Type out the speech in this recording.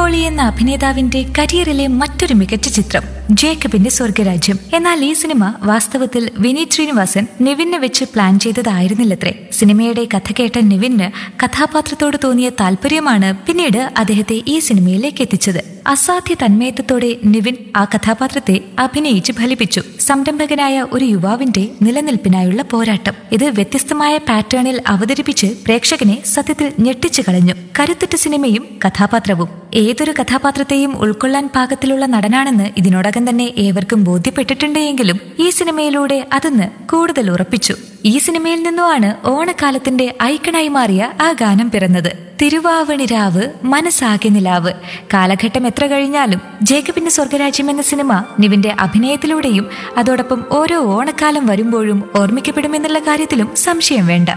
poly എന്ന അഭിനേതാവിന്റെ കരിയറിലെ മറ്റൊരു മികച്ച ചിത്രം ജേക്കബിന്റെ സ്വർഗരാജ്യം എന്നാൽ ഈ സിനിമ വാസ്തവത്തിൽ വിനീത് ശ്രീനിവാസൻ നിവിനെ വെച്ച് പ്ലാൻ ചെയ്തതായിരുന്നില്ലത്രേ സിനിമയുടെ കഥ കേട്ട നിവിന് കഥാപാത്രത്തോട് തോന്നിയ താല്പര്യമാണ് പിന്നീട് അദ്ദേഹത്തെ ഈ സിനിമയിലേക്ക് എത്തിച്ചത് അസാധ്യ തന്മയത്വത്തോടെ നിവിൻ ആ കഥാപാത്രത്തെ അഭിനയിച്ച് ഫലിപ്പിച്ചു സംരംഭകനായ ഒരു യുവാവിന്റെ നിലനിൽപ്പിനായുള്ള പോരാട്ടം ഇത് വ്യത്യസ്തമായ പാറ്റേണിൽ അവതരിപ്പിച്ച് പ്രേക്ഷകനെ സത്യത്തിൽ ഞെട്ടിച്ചു കളഞ്ഞു കരുത്തുറ്റ സിനിമയും കഥാപാത്രവും ഏതൊരു കഥാപാത്രത്തെയും ഉൾക്കൊള്ളാൻ പാകത്തിലുള്ള നടനാണെന്ന് ഇതിനോടകം തന്നെ ഏവർക്കും ബോധ്യപ്പെട്ടിട്ടുണ്ട് എങ്കിലും ഈ സിനിമയിലൂടെ അതൊന്ന് കൂടുതൽ ഉറപ്പിച്ചു ഈ സിനിമയിൽ നിന്നുമാണ് ഓണക്കാലത്തിന്റെ ഐക്കണായി മാറിയ ആ ഗാനം പിറന്നത് തിരുവാവണിരാവ് മനസ്സാകെ നിലാവ് കാലഘട്ടം എത്ര കഴിഞ്ഞാലും ജേക്കബിന്റെ സ്വർഗരാജ്യം എന്ന സിനിമ നിവിന്റെ അഭിനയത്തിലൂടെയും അതോടൊപ്പം ഓരോ ഓണക്കാലം വരുമ്പോഴും ഓർമ്മിക്കപ്പെടുമെന്നുള്ള കാര്യത്തിലും സംശയം വേണ്ട